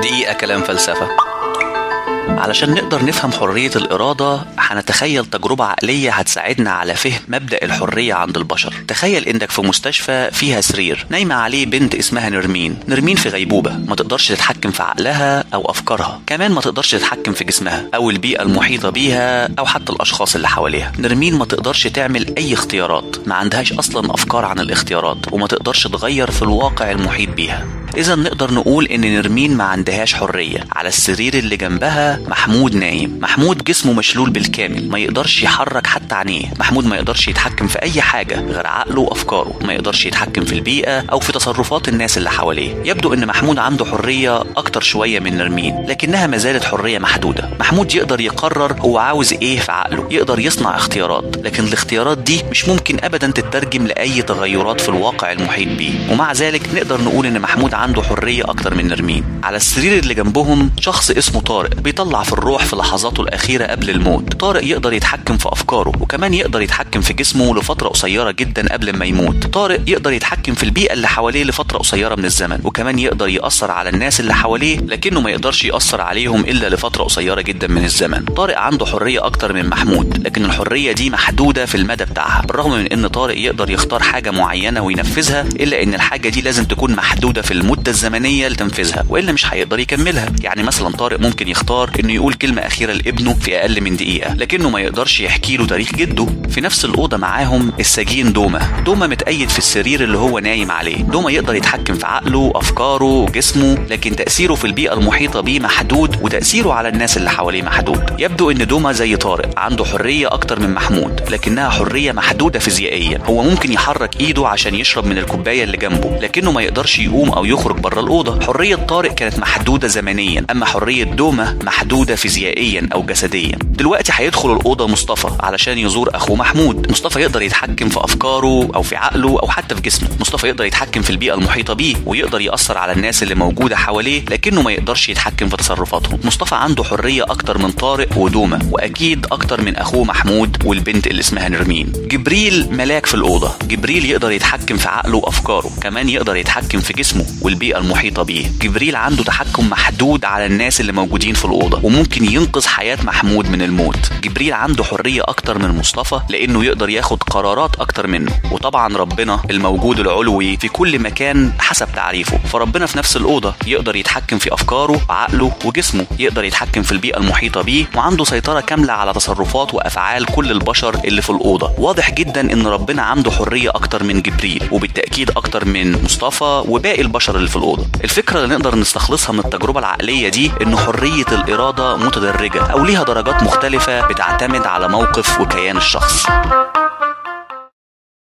دقيقة كلام فلسفة علشان نقدر نفهم حرية الإرادة هنتخيل تجربة عقلية هتساعدنا على فهم مبدأ الحرية عند البشر تخيل إنك في مستشفى فيها سرير نايمة عليه بنت اسمها نرمين نرمين في غيبوبة ما تقدرش تتحكم في عقلها أو أفكارها كمان ما تقدرش تتحكم في جسمها أو البيئة المحيطة بيها أو حتى الأشخاص اللي حواليها نرمين ما تقدرش تعمل أي اختيارات ما عندهاش أصلا أفكار عن الاختيارات وما تقدرش تغير في الواقع المحيط بيها إذا نقدر نقول إن نرمين ما عندهاش حرية على السرير اللي جنبها محمود نايم محمود جسمه مشلول بالكامل ما يقدرش يحرك حتى عينيه محمود ما يقدرش يتحكم في أي حاجة غير عقله وأفكاره ما يقدرش يتحكم في البيئة أو في تصرفات الناس اللي حواليه يبدو إن محمود عنده حرية أكتر شوية من نرمين لكنها ما زالت حرية محدودة محمود يقدر يقرر هو عاوز إيه في عقله يقدر يصنع اختيارات لكن الاختيارات دي مش ممكن أبدا تترجم لأي تغيرات في الواقع المحيط بيه ومع ذلك نقدر نقول إن محمود عنده حرية أكتر من نرمين على السرير اللي جنبهم شخص اسمه طارق بيطلع في الروح في لحظاته الأخيرة قبل الموت طارق يقدر يتحكم في أفكاره وكمان يقدر يتحكم في جسمه لفترة قصيرة جدا قبل ما يموت طارق يقدر يتحكم في البيئة اللي حواليه لفترة قصيرة من الزمن وكمان يقدر يأثر على الناس اللي حواليه لكنه ما يقدرش يأثر عليهم إلا لفترة قصيرة جدا من الزمن طارق عنده حرية أكتر من محمود لكن الحرية دي محدودة في المدى بتاعها بالرغم من إن طارق يقدر يختار حاجة معينة وينفذها إلا إن الحاجة دي لازم تكون محدودة في المدة الزمنية لتنفيذها وإلا مش هيقدر يكملها يعني مثلا طارق ممكن يختار إنه يقول كلمة أخيرة لابنه في أقل من دقيقة لكنه ما يقدرش يحكي له تاريخ جده في نفس الأوضة معاهم السجين دوما دوما متأيد في السرير اللي هو نايم عليه دوما يقدر يتحكم في عقله أفكاره جسمه لكن تأثيره في البيئة المحيطة بيه محدود وتأثيره على الناس اللي حواليه محدود يبدو إن دوما زي طارق عنده حرية أكتر من محمود لكنها حرية محدودة فيزيائيا هو ممكن يحرك إيده عشان يشرب من الكوباية اللي جنبه لكنه ما يقدرش يقوم أو يخرج بره الأوضة حرية طارق كانت محدودة زمنيا أما حرية دوما محدودة فيزيائيا أو جسديا دلوقتي هيدخل الأوضة مصطفى علشان يزور أخوه محمود مصطفى يقدر يتحكم في أفكاره أو في عقله أو حتى في جسمه مصطفى يقدر يتحكم في البيئة المحيطة بيه ويقدر يأثر على الناس اللي موجودة حواليه لكنه ما يقدرش يتحكم في تصرفاتهم مصطفى عنده حرية أكتر من طارق ودوما وأكيد أكتر من أخوه محمود والبنت اللي اسمها نرمين جبريل ملاك في الأوضة جبريل يقدر يتحكم في عقله وأفكاره كمان يقدر يتحكم في جسمه والبيئة المحيطة بيه جبريل عنده تحكم محدود على الناس اللي موجودين في الأوضة وممكن ينقذ حياة محمود من الموت جبريل عنده حرية أكتر من مصطفى لأنه يقدر ياخد قرارات أكتر منه وطبعا ربنا الموجود العلوي في كل مكان حسب تعريفه فربنا في نفس الأوضة يقدر يتحكم في أفكاره عقله وجسمه يقدر يتحكم في البيئة المحيطة بيه وعنده سيطرة كاملة على تصرفات وأفعال كل البشر اللي في الأوضة واضح جدا إن ربنا عنده حرية أكتر من جبريل وبالتأكيد أكتر من مصطفى وباقي البشر اللي في الأوضة الفكرة اللي نقدر نستخلصها من التجربة العقلية دي إن حرية الإرادة متدرجة أو ليها درجات مختلفة بتعتمد على موقف وكيان الشخص